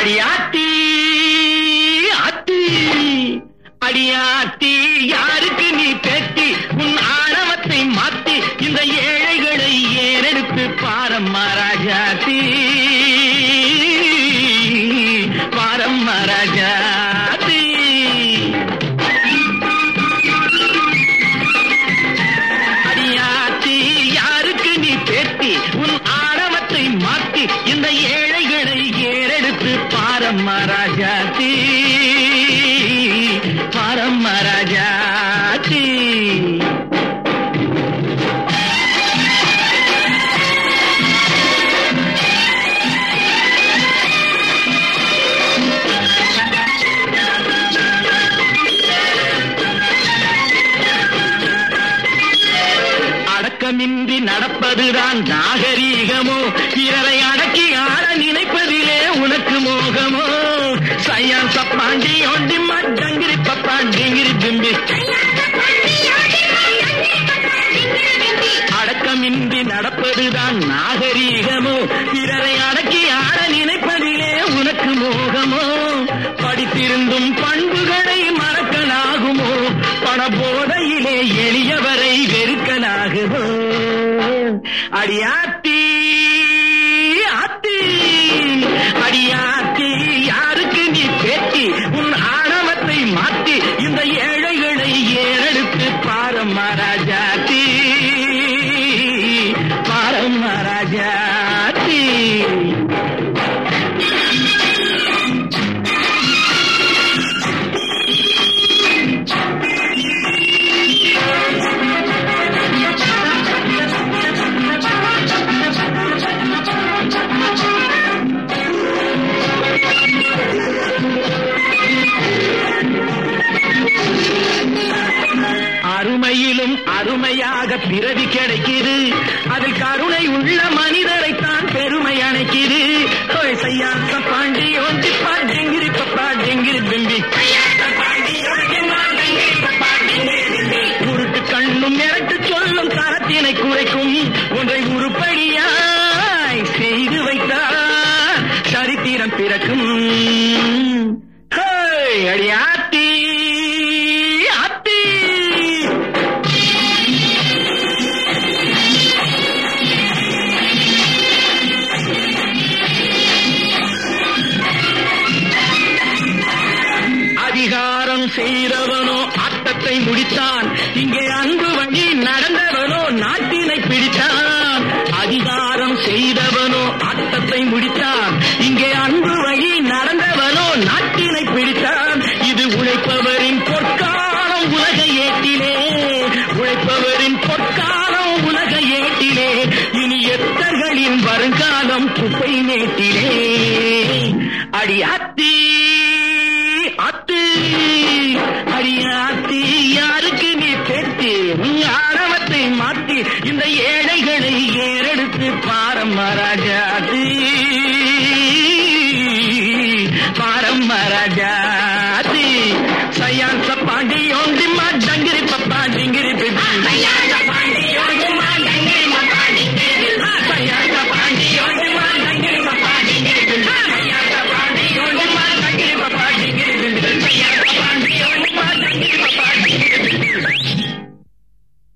அடியாத்தி அத்தி அடியாத்தி யாருக்கு நீ பெட்டி உன் ஆணவத்தை மாத்தி இந்த ஏழைகளை ஏறெடுத்து பாரம்மா ராஜாத்தி பாரம்மா ராஜாத்தி அடியாத்தி யாருக்கு நீ பேட்டி உன் ஆணவத்தை மாத்தி இந்த ஏழைகளை ஏறெடுத்து பாரம்மா ராஜாத்தி பாரம்மா ராஜாத்தி அடக்கமின்றி நடப்பதுதான் நாகரீகமோ பிறரை அடக்கி ஆட நினைப்பதிலே உனக்கு மோகமோ சையான் சப்பாண்டி ஒண்டி மட்டங்கிரி பப்பாண்டிங்கிரி பிம்பி அடக்கமின்றி நடப்பதுதான் நாகரீகமோ பிறரை அடக்கி ஆட நினைப்பதிலே உனக்கு மோகமோ படித்திருந்தும் பண்புகளை மறக்கலாகுமோ பண போதையிலே எளியவரை வெறுக்கலாகுமோ அடியாத்தி ஆத்தி அடியாத்தி யாருக்கு நீ பேட்டி உன் ஆணவத்தை மாத்தி இந்த ஏழைகளை ஏறெடுத்து பாரம்மா ராஜாத்தி பாரம்மா ராஜாத்தி அருமையிலும் அருமையாக பிறவி கிடைக்குது அதில் கருணை உள்ள மனிதரைத்தான் பெருமை அணைக்குது ஓய் சையாத்த பாண்டி ஒண்டி பாண்டிங்கிரி பப்பா டெங்கிரி பிம்பி உருட்டு கண்ணும் மிரட்டு சொல்லும் தரத்தினை குறைக்கும் ஒன்றை உருப்படியாய் செய்து வைத்தார் சரித்திரம் பிறக்கும் ஹேய், அடியாத்தி அத்தி அதிகாரம் செய்தவனோ ஆட்டத்தை முடித்தான் இங்கே அன்பு வழி நடந்தவனோ நாட்டினை பிடித்தான் அதிகாரம் செய்தவனோ ஆட்டத்தை முடித்தான் இங்கே அன்பு வழி நடந்தவனோ நாட்டினை பிடித்தான் இது உழைப்பவரின் பொற்காலம் உலக ஏட்டிலே உழைப்பவரின் பொற்காலம் உலக ஏட்டிலே இனி எத்தர்களின் வருங்காலம் குப்பை மேட்டிலே அடி அத்தி அத்தி அடியாத்தி யாருக்கு நீ பெட்டி உன் ஆணவத்தை மாத்தி இந்த ஏழைகளை ஏறெடுத்து பாரம் ராஜாத்தி